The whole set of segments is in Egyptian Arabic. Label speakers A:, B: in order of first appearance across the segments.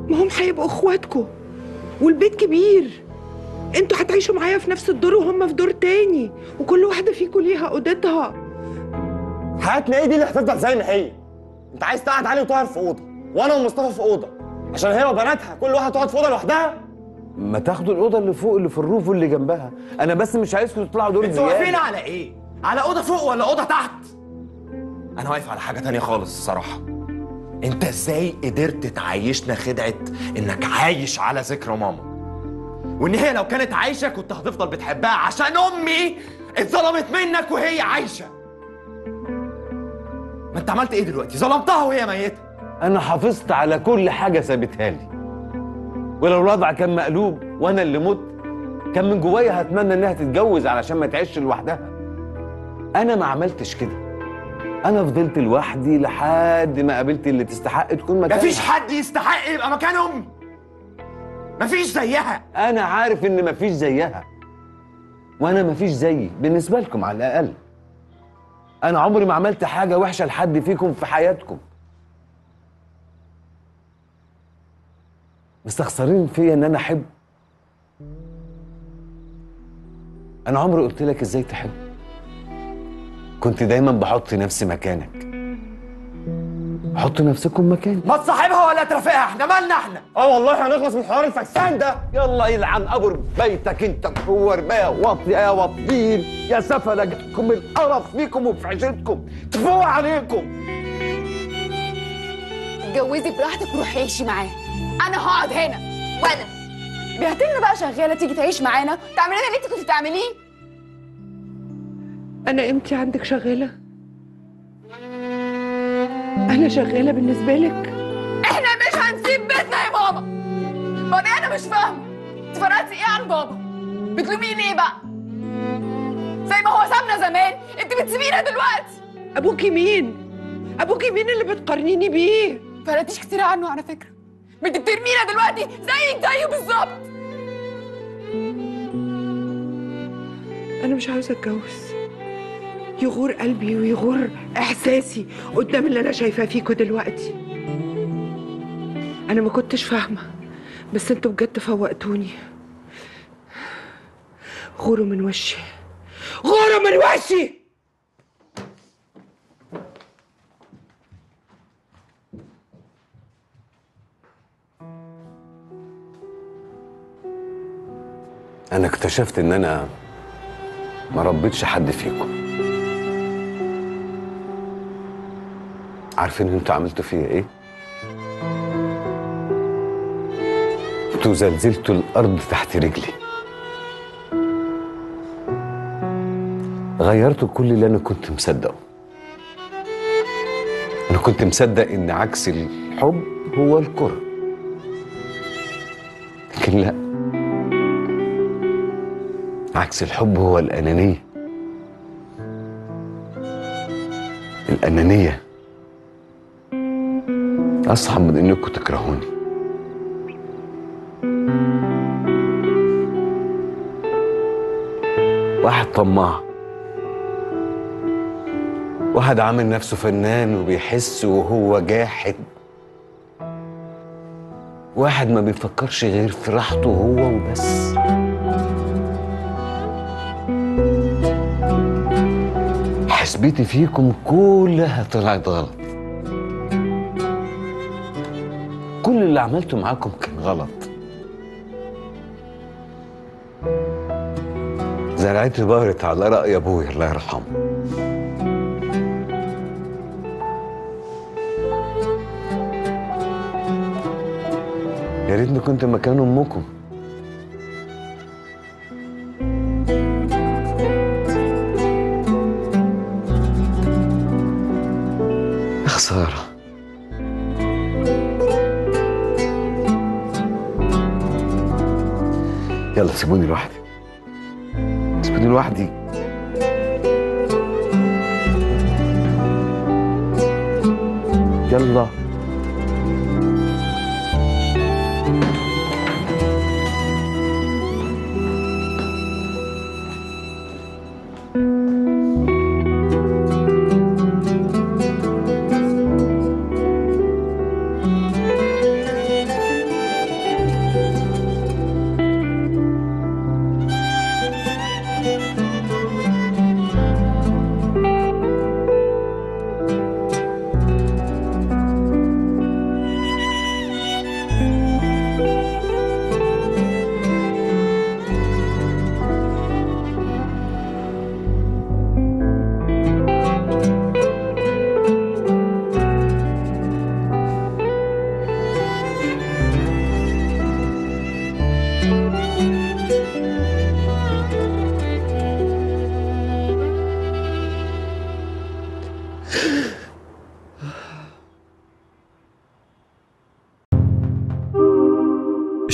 A: ما هم هيبقوا اخواتكم والبيت كبير انتوا هتعيشوا معايا في نفس الدور وهم في دور تاني وكل واحده فيكم ليها اوضتها
B: حياتنا ايه دي اللي هتفضل زي ما هي انت عايز تقعد علي وطاهر في اوضه وانا ومصطفى في اوضه عشان هي وبناتها كل واحده تقعد في اوضه لوحدها
C: ما تاخدوا الاوضه اللي فوق اللي في الروف واللي جنبها انا بس مش عايزكم تطلعوا دور
B: انتوا واقفين
C: زياده
B: على ايه على اوضه فوق ولا اوضه تحت انا واقف على حاجه تانية خالص الصراحه انت ازاي قدرت تعيشنا خدعه انك عايش على ذكرى ماما وان هي لو كانت عايشه كنت هتفضل بتحبها عشان امي اتظلمت منك وهي عايشه ما انت عملت ايه دلوقتي ظلمتها وهي ميته
C: انا حافظت على كل حاجه سابتها لي ولو الوضع كان مقلوب وانا اللي مت كان من جوايا هتمنى انها تتجوز علشان ما تعيش لوحدها انا ما عملتش كده انا فضلت لوحدي لحد ما قابلت اللي تستحق تكون مكانها
B: مفيش حد يستحق يبقى مكان امي مفيش زيها
C: انا عارف ان مفيش زيها وانا مفيش زيي بالنسبه لكم على الاقل انا عمري ما عملت حاجه وحشه لحد فيكم في حياتكم مستخسرين فيا ان انا احب انا عمري قلت لك ازاي تحب كنت دايما بحط نفسي مكانك حطوا نفسكم مكاني
B: ما تصاحبها ولا ترافقها احنا مالنا احنا اه والله هنخلص من حوار الفكسان ده
C: يلا يلعن ابو بيتك انت كور بقى واطي يا واطيين يا سفله جاتكم القرف فيكم وفي عيشتكم تفوق عليكم
D: اتجوزي براحتك وروحي عيشي معاه انا هقعد هنا وانا بيهتم بقى شغاله تيجي تعيش معانا تعملي لنا اللي انت كنت بتعمليه
A: انا قيمتي عندك شغاله انا شغاله بالنسبه لك
D: احنا مش هنسيب بيتنا يا ماما بابا انا مش فاهمه انت فرقتي ايه عن بابا بتلوميه ليه بقى زي ما هو سابنا زمان انت بتسيبينا دلوقتي
A: ابوكي مين ابوكي مين اللي بتقارنيني بيه
D: فرقتيش كتير عنه على فكره ما انت بترمينا دلوقتي زيك زيه بالظبط
A: انا مش عاوزه اتجوز يغور قلبي ويغور احساسي قدام اللي انا شايفاه فيكوا دلوقتي انا ما كنتش فاهمه بس انتوا بجد فوقتوني غوروا من وشي غوروا من وشي
C: انا اكتشفت ان انا ما ربيتش حد فيكم عارفين انتوا عملتوا فيا ايه انتوا زلزلتوا الارض تحت رجلي غيرتوا كل اللي انا كنت مصدقه انا كنت مصدق ان عكس الحب هو الكره لكن لا عكس الحب هو الأنانية الأنانية أصعب من إنكم تكرهوني واحد طماع واحد عامل نفسه فنان وبيحس وهو جاحد واحد ما بيفكرش غير في راحته هو وبس حسبتي فيكم كلها طلعت غلط كل اللي عملته معاكم كان غلط زرعتي بهرت على رأي أبوي الله يرحمه يا ريتني كنت مكان أمكم يا خسارة يلا سيبوني لوحدي سيبوني لوحدي يلا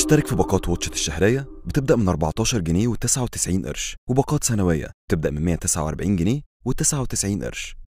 E: اشترك في باقات واتشت الشهرية بتبدأ من 14 جنيه و99 قرش وباقات سنوية بتبدأ من 149 جنيه و99 قرش